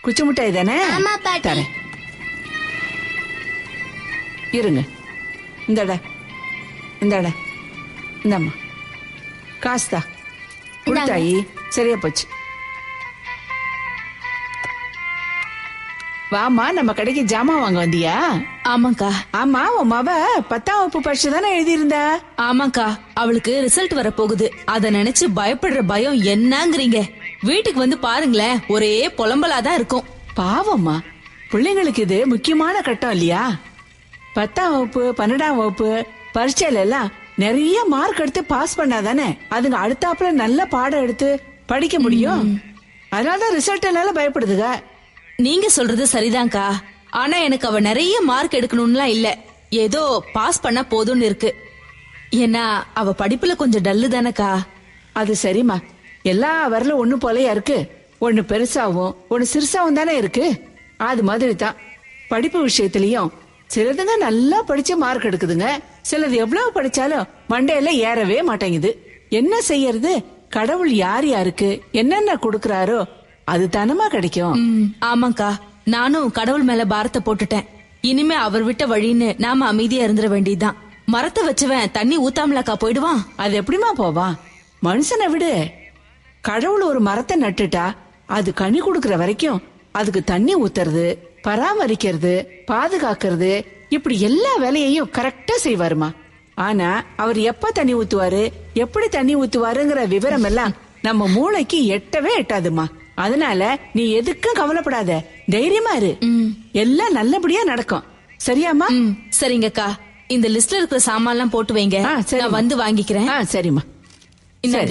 குச்சி மிட்டாய் தானே ஆமா, பாட்டி. தரேன் இருங்க இந்தடா இந்தடா இந்தம்மா காசுதா கொடுத்தாயி சரியா போச்சு வாமா நம்ம கடைக்கு ஜாமான் வாங்க வந்தியா ஆமாக்கா ஆமா உன் மவ பத்தாம் வகுப்பு பரிசு தானே எழுதியிருந்தா ஆமாக்கா அவளுக்கு ரிசல்ட் வர போகுது அத நினைச்சு பயப்படுற பயம் என்னங்கறீங்க வீட்டுக்கு வந்து பாருங்களேன் ஒரே புலம்பலாதான் இருக்கும் பாவம்மா பிள்ளைங்களுக்கு இது முக்கியமான கட்டம் இல்லையா பத்தாம் வகுப்பு பன்னெண்டாம் வகுப்பு பரீட்சையில எல்லாம் நிறைய மார்க் எடுத்து பாஸ் பண்ணாதானே அதுங்க அடுத்தாப்புல நல்ல பாடம் எடுத்து படிக்க முடியும் அதனாலதான் ரிசல்ட் என்னால பயப்படுதுங்க நீங்க சொல்றது சரிதான்க்கா ஆனா எனக்கு அவ நிறைய மார்க் எடுக்கணும்லாம் இல்ல ஏதோ பாஸ் பண்ணா போதும்னு இருக்கு ஏன்னா அவ படிப்புல கொஞ்சம் டல்லு தானக்கா அது சரிம்மா எல்லா வரலும் ஒண்ணு போலயா இருக்கு ஒண்ணு பெருசாவும் ஒண்ணு சிறுசாவும் தானே இருக்கு அது மாதிரி தான் படிப்பு விஷயத்திலயும் சிலதுங்க நல்லா படிச்சு மார்க் எடுக்குதுங்க சிலது எவ்வளவு படிச்சாலும் மண்டையில ஏறவே மாட்டேங்குது என்ன செய்யறது கடவுள் யார் யாருக்கு என்னென்ன கொடுக்கறாரோ அது தானமா கிடைக்கும் ம், ஆமாக்கா நானும் கடவுள் மேல பாரத்தை போட்டுட்டேன் இனிமே அவர் விட்ட வழின்னு நாம அமைதியா இருந்துட வேண்டியதுதான் மரத்தை வச்சவன் தண்ணி ஊத்தாமலாக்கா போயிடுவான் அது எப்படிமா போவான் மனுஷனை விடு கடவுள் ஒரு மரத்தை நட்டுட்டா அது கனி கொடுக்கற வரைக்கும் அதுக்கு தண்ணி ஊத்துறது பராமரிக்கிறது பாதுகாக்கிறது இப்படி எல்லா வேலையையும் கரெக்டா செய்வாருமா ஆனா அவர் எப்ப தண்ணி ஊத்துவாரு எப்படி தண்ணி ஊத்துவாருங்கிற விவரம் எல்லாம் நம்ம மூளைக்கு எட்டவே எட்டாதுமா அதனால நீ எதுக்கும் கவலைப்படாத தைரியமா இரு எல்லாம் நல்லபடியா நடக்கும் சரியாமா ம் சரிங்கக்கா இந்த லிஸ்ட்ல இருக்கிற சாமான்லாம் போட்டு வைங்க ஆ, சரிம்மா. நான் வந்து வாங்கிக்கிறேன் ஆ சரிம்மா இந்தாங்க.